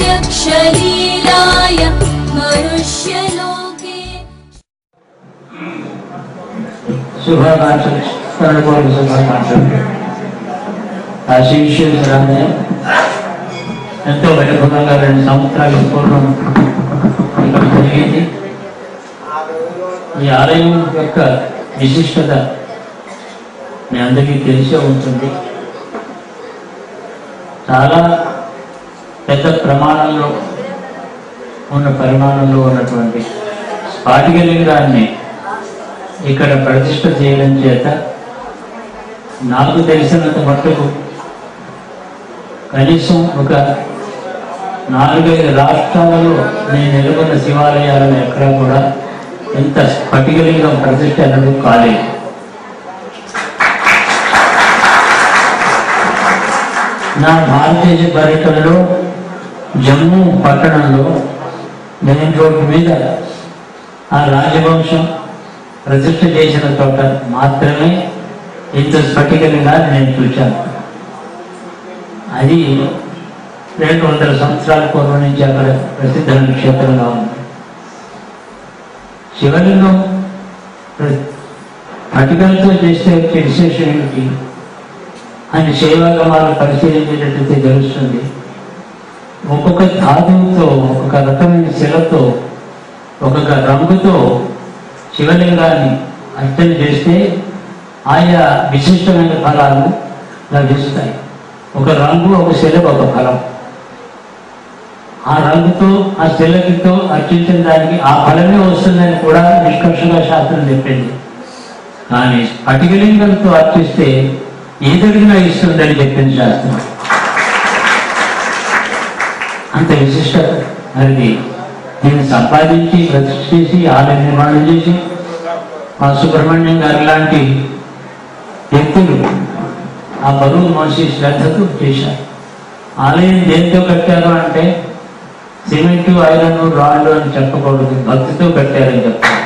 प्रत्यक्षलीलाय मनुष्यलोके శుభాకాంక్షలు కనుగోలు శుభాకాంక్షలు కాశీ విశ్వేశ్వరాలయం ఎంతో వైభవంగా రెండు సంవత్సరాల పూర్వం ఇక్కడ జరిగింది ఈ ఆలయం యొక్క విశిష్టత మీ అందరికీ తెలిసే ఉంటుంది చాలా పెద్ద ప్రమాణంలో ఉన్న పరిమాణంలో ఉన్నటువంటి స్ఫాటిక లింగాన్ని ఇక్కడ ప్రతిష్ట చేయడం చేత నాకు తెలిసినంత మట్టుకు కనీసం ఒక నాలుగైదు రాష్ట్రాలలో నేను నెలకొన్న శివాలయాలను ఎక్కడా కూడా ఇంత స్ఫటికలింగం ప్రతిష్ట అనేది కాలేదు నా భారతదేశ పర్యటనలో జమ్మూ పట్టణంలో మెయిన్ రోడ్డు మీద ఆ రాజవంశం ప్రతిష్ట చేసిన చోట మాత్రమే ఇంత స్ఫటికలింగా నేను చూశాను అది రెండు వందల సంవత్సరాల పూర్వం నుంచి అక్కడ ప్రసిద్ధమైన క్షేత్రంగా ఉంది శివలింగం ప్ర- స్ఫటికలతో చేసే విశేషం ఏమిటి అని శైవాగమాలు పరిశీలించేటట్లయితే తెలుస్తుంది ఒక్కొక్క ధాతువుతో ఒక్కొక్క రకమైన శిలతో ఒక్కొక్క రంగుతో శివలింగాన్ని అర్చన చేస్తే ఆయా విశిష్టమైన ఫలాలు లభిస్తాయి ఒక రంగు ఒక శిల ఒక ఫలం ఆ రంగుతో ఆ శిలకితో అర్చించిన దానికి ఆ ఫలమే వస్తుందని కూడా నిష్కర్షగా శాస్త్రం చెప్పింది కానీ స్ఫటికలింగంతో అర్చిస్తే ఏదడిగినా ఇస్తుందని చెప్పింది శాస్త్రం అంత విశిష్టత మరి దీన్ని సంపాదించి ప్రతిష్ఠ చేసి ఆలయ నిర్మాణం చేసి మా సుబ్రహ్మణ్యం గారి లాంటి వ్యక్తులు ఆ బరువు మోసి శ్రద్ధతో చేశారు ఆలయం దేంతో కట్టారు అంటే సిమెంట్ ఐరన్ రాళ్ళు అని చెప్పకూడదు భక్తితో కట్టారని చెప్తారు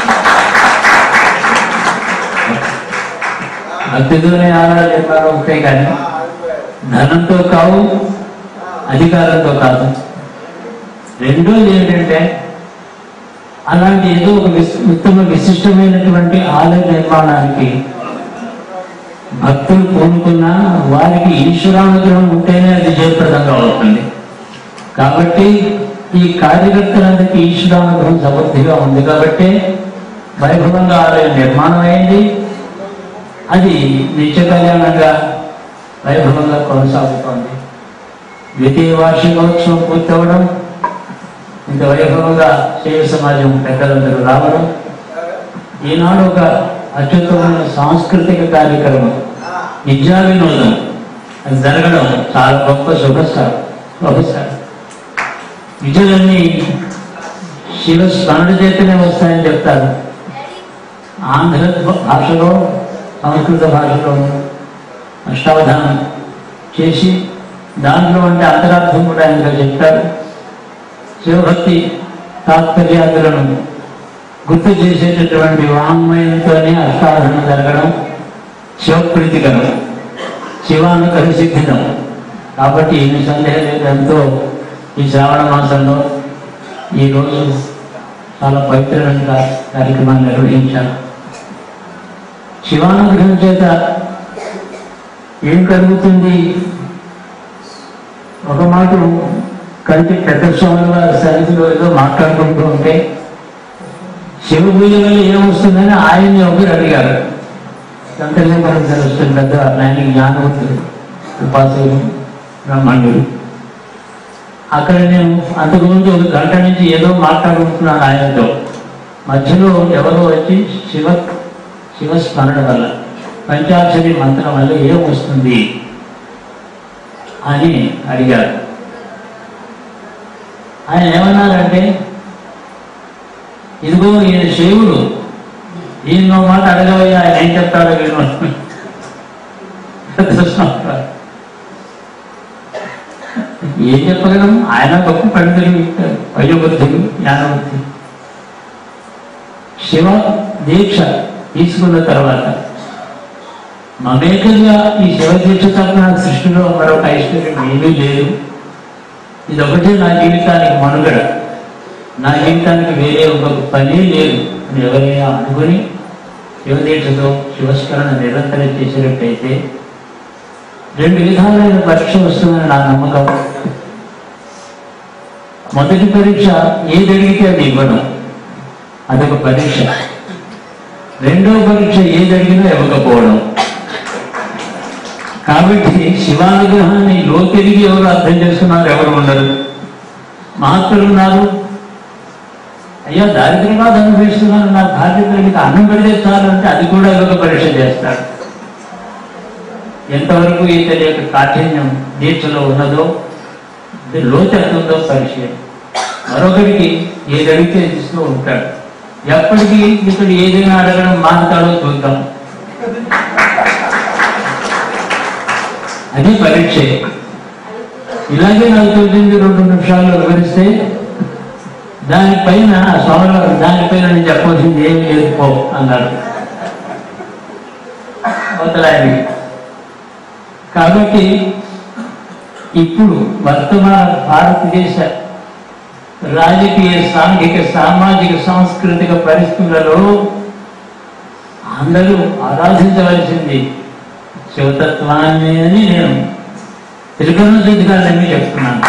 భక్తితోనే ఆలయాలు నిర్మాణం ఉంటాయి కానీ ధనంతో కావు అధికారంతో కాదు రెండోది ఏంటంటే అలాంటి ఏదో ఒక విశ్- ఉత్తమ విశిష్టమైనటువంటి ఆలయ నిర్మాణానికి భక్తులు పూనుకున్నా వారికి ఈశ్వరానుగ్రహం ఉంటేనే అది జయప్రదంగా అవుతుంది కాబట్టి ఈ కార్యకర్తలందరికీ ఈశ్వరానుగ్రహం సమృద్ధిగా ఉంది కాబట్టి వైభవంగా ఆలయం నిర్మాణం అయింది అది నిత్య కళ్యాణంగా వైభవంగా కొనసాగుతోంది ద్వితీయ వార్షికోత్సవం పూర్తవడం ఇంత వైభవంగా శైవ సమాజం పెద్దలందరూ రావడం ఈనాడు ఒక అత్యుత్తమైన సాంస్కృతిక కార్యక్రమం విద్యా వినోదం అది జరగడం చాలా గొప్ప శుభసారం శుభసారం విద్యలన్నీ శివ స్మరణ చేతనే వస్తాయని చెప్తారు ఆంధ్ర భాషలో సంస్కృత భాషలో అష్టావధానం చేసి దాంట్లో అంటే అంతరార్థం కూడా ఆయన చెప్తారు శివభక్తి తాత్పర్యాదులను గుర్తు చేసేటటువంటి వాంగ్మయంతోనే అష్టావధానం జరగడం శివప్రీతికరం శివానుకర సిద్ధితం కాబట్టి ఎన్ని సందేహం లేదు ఎంతో ఈ శ్రావణ మాసంలో ఈరోజు చాలా పవిత్రమైన కా- కార్యక్రమాన్ని నిర్వహించారు శివానుగ్రహం చేత ఏం కలుగుతుంది ఒక మాట కంటి చతుర్స్వామి వారి సన్నిధిలో ఏదో మాట్లాడుకుంటూ ఉంటే శివ పూజ వల్ల ఏమొస్తుందని ఆయన్ని ఒకరు అడిగారు సంతర్శనం తెలుస్తుంది పెద్ద ఆయన జ్ఞానవంతుడు ఉపాసకులు బ్రహ్మణుడు అక్కడ నేను అంతకుముందు ఒక గంట నుంచి ఏదో మాట్లాడుకుంటున్నాను ఆయనతో మధ్యలో ఎవరో వచ్చి శివ శివస్మరణ వల్ల పంచాక్షరి మంత్రం వల్ల ఏం వస్తుంది అని అడిగారు ఆయన ఏమన్నారంటే ఇదిగో ఈయన శివుడు ఈయన ఓ మాట అడగవయ్యా ఆయన ఏం చెప్తాడో విను ఏం చెప్పగలం ఆయన గొప్ప పండితులు వయోబుద్ధులు జ్ఞానబుద్ధి శివ దీక్ష తీసుకున్న తర్వాత మమేకంగా ఈ శివ దీక్ష తప్ప నాకు సృష్టిలో మరొక ఐశ్వర్యం ఏమీ లేదు ఇదొకటే నా జీవితానికి మనుగడ నా జీవితానికి వేరే ఒక పని లేదు అని ఎవరైనా అనుకుని శివదీక్షతో శివస్మరణ నిరంతరం చేసినట్టయితే రెండు విధాలైన పరీక్ష వస్తుందని నా నమ్మకం మొదటి పరీక్ష ఏది అడిగితే అది ఇవ్వడం అదొక పరీక్ష రెండవ పరీక్ష ఏది అడిగినా ఇవ్వకపోవడం కాబట్టి శివానుగ్రహాన్ని లోతిరిగి ఎవరు అర్థం చేస్తున్నారు ఎవరు ఉండరు మహాత్ములు ఉన్నారు అయ్యా దారిద్ర్య బాధ అనుభవిస్తున్నాను నా బాధ్యతలకి అన్నం పెడితే చాలు అంటే అది కూడా ఒక పరీక్ష చేస్తాడు ఎంతవరకు ఇతని యొక్క కాఠిన్యం దీక్షలో ఉన్నదో ఇది లోతు ఎంత ఉందో పరీక్ష మరొకరికి ఏది అడిగితే ఇస్తూ ఉంటాడు ఎప్పటికీ ఇతడు ఏదైనా అడగడం మానుతాడో చూద్దాం అది పరీక్ష ఇలాగే నాకు తోచింది రెండు నిమిషాల్లో వివరిస్తే దానిపైన ఆ స్వామివారు దానిపైన నేను చెప్పవలసింది ఏమి లేదు పో అన్నాడు అవతలాయనకి కాబట్టి ఇప్పుడు వర్తమాన భారతదేశ రాజకీయ సాంఘిక సామాజిక సాంస్కృతిక పరిస్థితులలో అందరూ ఆరాధించవలసింది శివతత్వాన్ని అని నేను తిరుగణ సిద్ధిగాళ్ళని చెప్తున్నాను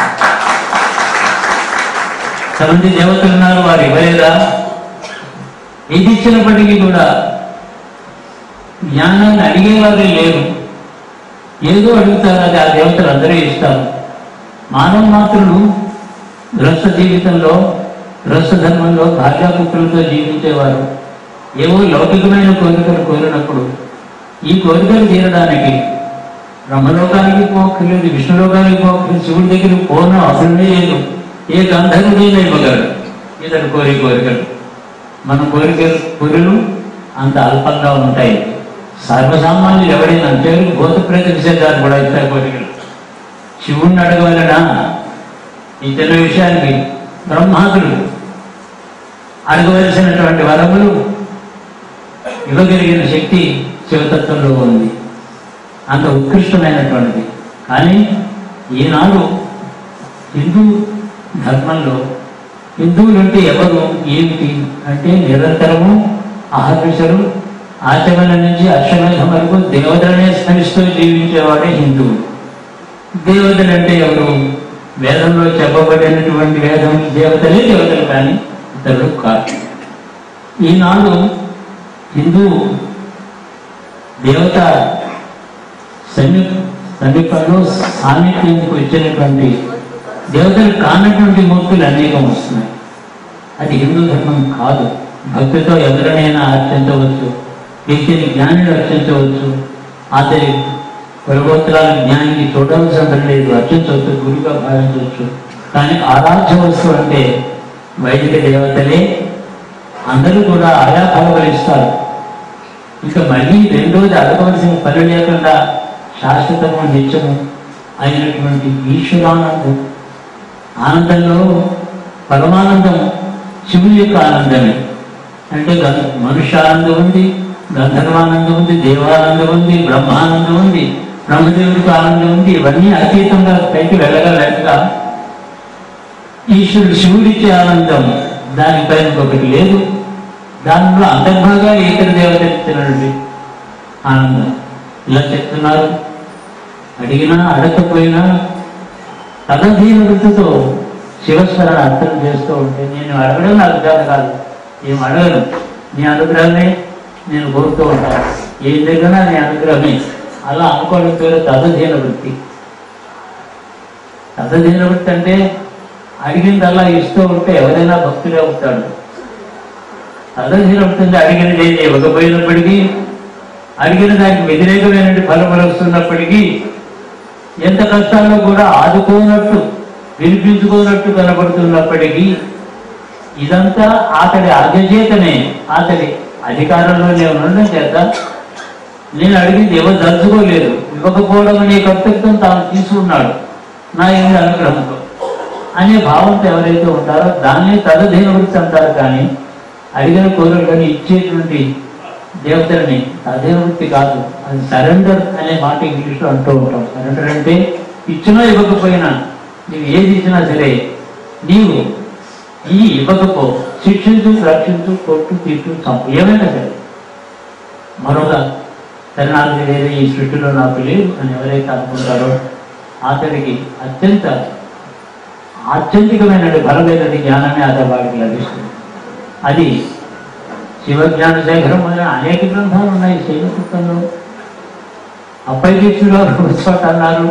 కొంతమంది దేవతలు ఉన్నారు వారు ఇవ్వలేదా ఏది ఇచ్చినప్పటికీ కూడా జ్ఞానాన్ని అడిగేవారే లేరు ఏదో అడుగుతారు అది ఆ దేవతలు అందరూ ఇస్తారు మానవ మాత్రులు గృహస్థ జీవితంలో గృహస్థ ధర్మంలో భార్యాపుత్రులతో జీవించేవారు ఏవో లౌకికమైన కోరికలు కోరినప్పుడు ఈ కోరికలు తీరడానికి బ్రహ్మలోకానికి పోక్కర్లేదు విష్ణులోకానికి పోక్కర్లేదు శివుడి దగ్గరికి పోన అవసరమే లేదు ఏ గంధర్వుడైనా ఇవ్వగలడు ఇతడు కోరి కోరికలు మన కోరిక కోరికలు అంత అల్పంగా ఉంటాయి సర్వసామాన్యులు ఎవరైనా అంటే భూత ప్రేత విషయాలు కూడా ఇస్తారు కోరికలు శివుణ్ణి అడగవలనా ఇతర విషయానికి బ్రహ్మాదులు అడగవలసినటువంటి వరములు ఇవ్వగలిగిన శక్తి శివతత్వంలో ఉంది అంత ఉత్కృష్టమైనటువంటిది కానీ ఈనాడు హిందూ ధర్మంలో హిందువులు అంటే ఎవరు ఏమిటి అంటే నిరంతరము అహర్నిశలు ఆచమన నుంచి అశ్వమేధం వరకు దేవతలనే స్మరిస్తూ జీవించేవాడే హిందువు దేవతలు అంటే ఎవరు వేదంలో చెప్పబడినటువంటి వేదం దేవతలే దేవతలు కానీ ఇతరులు కాదు ఈనాడు హిందూ దేవత సమీ సమీపంలో సాన్నిధ్యంకు ఇచ్చినటువంటి దేవతలు కానటువంటి మూర్తులు అనేకం వస్తున్నాయి అది హిందూ ధర్మం కాదు భక్తితో ఎవరినైనా అర్చించవచ్చు వ్యక్తిని జ్ఞానిని అర్చించవచ్చు అతని పరగోత్రాల జ్ఞానికి చూడవలసిన లేదు అర్చించవచ్చు గురిగా భావించవచ్చు కానీ ఆరాధ్య వస్తువు అంటే వైదిక దేవతలే అందరూ కూడా ఆయా ఫలవలిస్తారు ఇక మళ్ళీ రెండోది అడగవలసిన పని లేకుండా శాశ్వతము నిత్యము అయినటువంటి ఈశ్వరానందం ఆనందంలో పరమానందం శివుని యొక్క ఆనందమే అంటే గం- మనుష్యానందం ఉంది గంధర్వానందం ఉంది దేవానందం ఉంది బ్రహ్మానందం ఉంది బ్రహ్మదేవుడికి ఆనందం ఉంది ఇవన్నీ అతీతంగా పైకి వెళ్ళగలగా ఈశ్వరుడు శివుడికి ఆనందం దానిపైన ఒకటి లేదు దానిలో అంతర్భాగా ఇతర దేవత ఇచ్చినటువంటి ఆనందం ఇలా చెప్తున్నారు అడిగినా అడగకపోయినా తదధీన వృత్తితో శివస్మరణ అర్థం చేస్తూ ఉంటే నేను అడగడం నాకు చేత కాదు ఏం అడగను నీ అనుగ్రహమే నేను కోరుతూ ఉంటాను ఏం దగ్గర నీ అనుగ్రహమే అలా అనుకోవడం పేరు తదధీన వృత్తి తదధీన వృత్తి అంటే అడిగింది అలా ఇస్తూ ఉంటే ఎవరైనా భక్తులే అవుతాడు తదధీన వృత్తి అంటే అడిగినది ఏది ఇవ్వకపోయినప్పటికీ అడిగిన దానికి వ్యతిరేకమైనటువంటి ఫలములు వస్తున్నప్పటికీ ఎంత కష్టాల్లో కూడా ఆదుకోనట్టు వినిపించుకోనట్టు కనబడుతున్నప్పటికీ ఇదంతా అతడి అజచేతనే అతడి అధికారంలోనే ఉండడం చేత నేను అడిగింది ఎవరు దలుచుకోలేదు ఇవ్వకపోవడం అనే కర్తృత్వం తాను తీసుకున్నాడు నా ఏమి అనుగ్రహంతో అనే భావంతో ఎవరైతే ఉంటారో దాన్ని తదధీన వృత్తి అంటారు కానీ అడిగిన కోరికని ఇచ్చేటువంటి దేవతలని తదధీన వృత్తి కాదు అది సరెండర్ అనే మాట ఇంగ్లీష్లో అంటూ ఉంటాం సరెండర్ అంటే ఇచ్చినా ఇవ్వకపోయినా నీవు ఏది ఇచ్చినా సరే నీవు ఈ ఇవ్వకపో శిక్షించు రక్షించు కొట్టు తిట్టు చంపు ఏమైనా సరే మరొక సరే నాకు తెలియదు ఈ సృష్టిలో నాకు లేదు అని ఎవరైతే అనుకుంటారో అతడికి అత్యంత ఆత్యంతికమైన బలమైనది జ్ఞానమే అతని వాడికి లభిస్తుంది అది శివజ్ఞాన శేఖరం అనే అనేక గ్రంథాలు ఉన్నాయి శైవ పుస్తకంలో అప్పై దీక్షుడు గారు ఒక చోట అన్నారు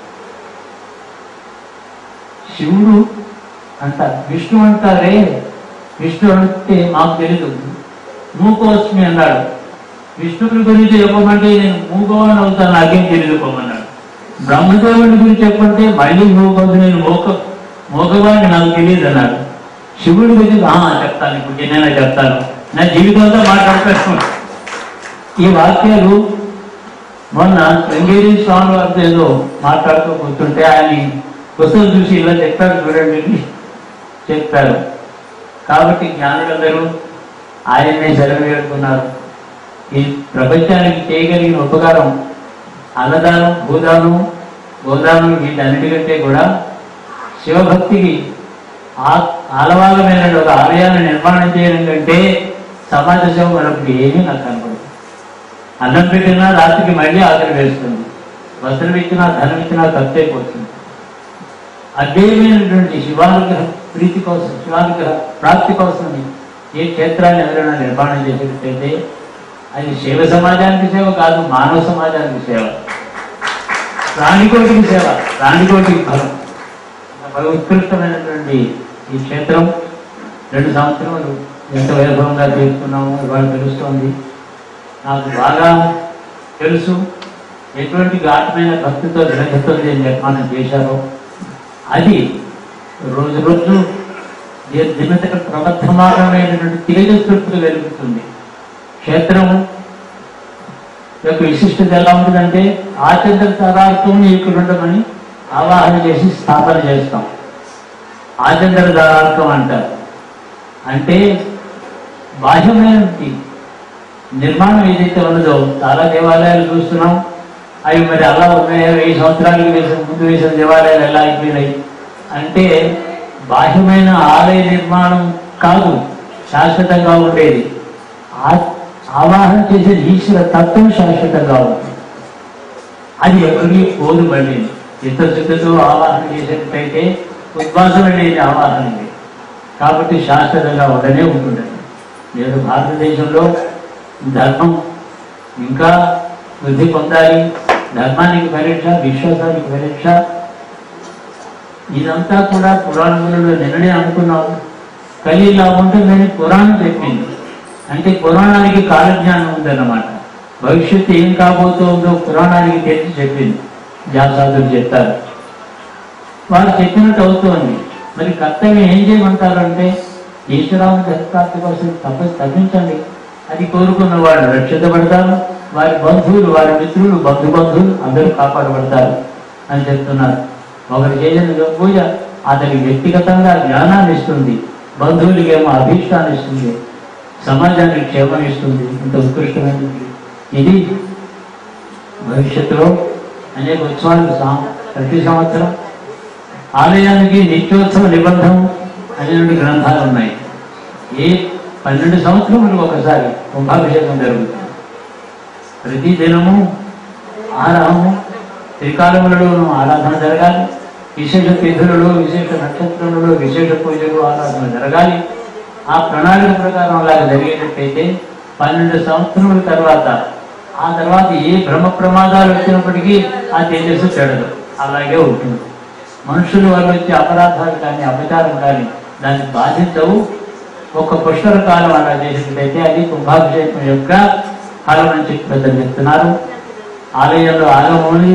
శివుడు అంట విష్ణు అంటారే విష్ణు అంటే మాకు తెలీదు మూకోస్మి అన్నాడు విష్ణువుని గురించి చెప్పమంటే నేను మూగోని అవుతాను నాకేం తెలియదు పొమ్మన్నాడు బ్రహ్మదేవుడి గురించి చెప్పంటే మళ్ళీ మూగోదు నేను మోక మోగవాడిని నాకు తెలియదు అన్నాడు శివుడి గురించి "ఆ, చెప్తాను ఇప్పుడు నేనైనా చెప్తాను నా జీవితంతో మాట్లాడతాను ఈ వాక్యాలు మొన్న శృంగేరి స్వామి వారితో ఏదో మాట్లాడుతూ కూర్చుంటే ఆయన పుస్తకం చూసి ఇలా చెప్పారు చూడండి చెప్పారు కాబట్టి జ్ఞానులందరూ ఆయన్నే సెలవు వేడుకున్నారు ఈ ప్రపంచానికి చేయగలిగిన ఉపకారం అన్నదానం భూదానం గోదానం వీటన్నిటికంటే కూడా శివభక్తికి ఆ- ఆలవాలమైన ఒక ఆలయాన్ని నిర్మాణం చేయడం కంటే సమాజ సేవ మరొకటి ఏమీ నాకు కనపడదు అన్నం పెట్టినా రాత్రికి మళ్ళీ ఆకలి వేస్తుంది వస్త్రం ఇచ్చినా ధనం ఇచ్చినా ఖర్చయిపోతుంది అదేమైనటువంటి శివానుగ్రహ ప్రీతి కోసం శివానుగ్రహ ప్రాప్తి కోసం ఏ క్షేత్రాన్ని ఎవరైనా నిర్మాణం చేసేటట్టయితే అది శైవ సమాజానికి సేవ కాదు మానవ సమాజానికి సేవ ప్రాణికోటికి సేవ ప్రాణికోటికి ఫలం బహు ఉత్కృష్టమైనటువంటి ఈ క్షేత్రం రెండు సంవత్సరాలు ఎంత వైభవంగా చేసుకున్నామో ఇవాళ తెలుస్తోంది నాకు బాగా తెలుసు ఎటువంటి ఘాటమైన భక్తితో శ్రద్ధతో నేను నిర్మాణం చేశారో అది రోజు రోజు ది- దినచక ప్రబద్ధమానమైనటువంటి తేజస్కృతులు వెలుగుతుంది క్షేత్రము యొక్క విశిష్టత ఎలా ఉంటుందంటే ఆచంద్ర దారాలతో ఇక్కడ ఉండమని ఆవాహన చేసి స్థాపన చేస్తాం ఆచంద్ర దారార్థం అంటారు అంటే బాహ్యమైనటువంటి నిర్మాణం ఏదైతే ఉన్నదో చాలా దేవాలయాలు చూస్తున్నాం అవి మరి అలా ఉన్నాయా వెయ్యి సంవత్సరాలకి వేసిన ముందు వేసిన దేవాలయాలు ఎలా అయిపోయినాయి అంటే బాహ్యమైన ఆలయ నిర్మాణం కాదు శాశ్వతంగా ఉండేది ఆ- ఆవాహన చేసే ఈశ్వర తత్వం శాశ్వతంగా ఉంటుంది అది ఎవరికి పోదు మళ్ళీ చిత్తశుద్ధితో ఆవాహన చేసేటట్టయితే ఉద్వాసం అనేది ఆవాహన ఇది. కాబట్టి శాశ్వతంగా ఉండనే ఉంటుందండి నేను భారతదేశంలో ధర్మం ఇంకా వృద్ధి పొందాలి ధర్మానికి పరీక్ష విశ్వాసానికి పరీక్ష ఇదంతా కూడా పురాణములలో నిన్ననే అనుకున్నాము కలి ఇలా ఉంటుందని పురాణం చెప్పింది అంటే పురాణానికి కాలజ్ఞానం ఉందన్నమాట భవిష్యత్తు ఏం కాబోతుందో పురాణానికి తెలిసి చెప్పింది వ్యాసాదులు చెప్తారు వారు చెప్పినట్టు అవుతోంది మరి కర్తవ్యం ఏం చేయమంటారు అంటే ఈశ్వరాన్ని దత్తాప్తి కోసం తప్ప తప్పించండి అది కోరుకున్న వాడు రక్షితపడతారు వారి బంధువులు వారి మిత్రులు బంధు బంధువులు అందరూ కాపాడబడతారు అని చెప్తున్నారు ఒకరు చేసిన పూజ అతనికి వ్యక్తిగతంగా జ్ఞానాన్ని ఇస్తుంది బంధువులకి ఏమో అభీష్టాన్ని ఇస్తుంది సమాజానికి క్షేమం ఇస్తుంది ఇంత ఉత్కృష్టమైనది ఇది భవిష్యత్తులో అనేక ఉత్సవాలు సం- ప్రతి సంవత్సరం ఆలయానికి నిత్యోత్సవ నిబంధం అనేటువంటి గ్రంథాలు ఉన్నాయి ఏ పన్నెండు సంవత్సరములకు ఒకసారి కుంభాభిషేకం జరుగుతుంది ప్రతి దినము ఆరామము త్రికాలములలోనూ ఆరాధన జరగాలి విశేష తిథులలో విశేష నక్షత్రములలో విశేష పూజలు ఆరాధన జరగాలి ఆ ప్రణాళిక ప్రకారం అలాగ జరిగేటట్టయితే పన్నెండు సంవత్సరముల తర్వాత ఆ తర్వాత ఏ భ్రమ ప్రమాదాలు వచ్చినప్పటికీ ఆ తేజస్సు చెడదు అలాగే ఉంటుంది మనుషుల వల్ల వచ్చే అపరాధాలు కానీ అపచారం కానీ దాన్ని బాధించవు ఒక పుష్కర కాలం అలా చేసినట్లయితే అది కుంభాభిషేకం యొక్క కాలం అని చెప్పి పెద్దలు చెప్తున్నారు ఆలయంలో ఆగమోని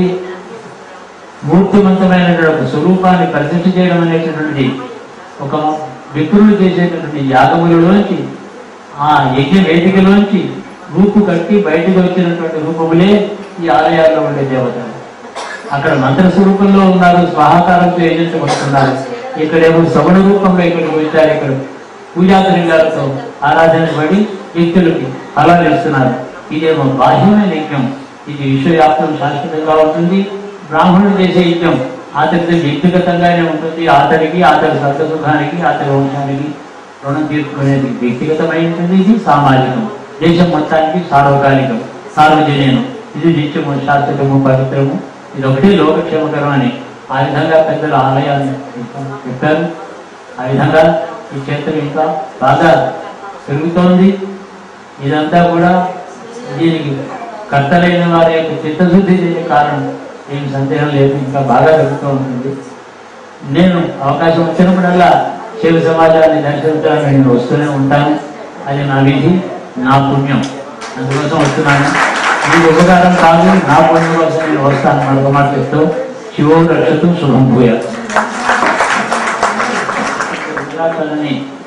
మూర్తిమంతమైనటువంటి ఒక స్వరూపాన్ని ప్రతిష్ఠ చేయడం అనేటటువంటిది ఒక విప్రులు చేసేటటువంటి యాగములలోంచి ఆ యజ్ఞ వేదికలోంచి రూపు కట్టి బయటకు వచ్చినటువంటి రూపములే ఈ ఆలయాల్లో ఉండే దేవతలు అక్కడ మంత్ర స్వరూపంలో ఉన్నారు స్వాహాకారంతో యజించబడుతున్నారు ఇక్కడేమో సగుణ రూపంలో ఇక్కడికి వచ్చారు ఇక్కడ పూజాతలింగాలతో ఆరాధించబడి వ్యక్తులకి ఫలాలు ఇస్తున్నారు ఇదేమో బాహ్యమైన యజ్ఞం ఇది విశ్వవ్యాప్తం శాశ్వతంగా ఉంటుంది బ్రాహ్మణుడు చేసే యజ్ఞం అతనికి వ్యక్తిగతంగానే ఉంటుంది అతనికి అతని సర్గసుఖానికి అతని వంశానికి రుణం తీర్చుకునేది వ్యక్తిగతమైనది ఇది సామాజికం దేశం మొత్తానికి సార్వకాలికం సార్వజనీయం ఇది నిత్యము శాశ్వతము పవిత్రము ఇది ఒకటి లోకక్షేమకరం అని ఆ విధంగా పెద్దలు ఆలయాన్ని చెప్పారు ఆ విధంగా ఈ క్షేత్రం ఇంకా బాగా పెరుగుతోంది ఇదంతా కూడా దీనికి కర్తలైన వారి యొక్క చిత్తశుద్ధి దీనికి కారణం ఏం సందేహం లేదు ఇంకా బాగా పెరుగుతూ ఉంటుంది నేను అవకాశం వచ్చినప్పుడల్లా శివ సమాజాన్ని దర్శించడానికి నేను వస్తూనే ఉంటాను అది నా విధి నా పుణ్యం అందుకోసం వస్తున్నాను ఇది ఉపకారం కాదు నా పుణ్యం కోసం నేను వస్తాను మరొక మాట చెప్తూ శివో రక్షతు శుభం భూయ గుజరాత్లోని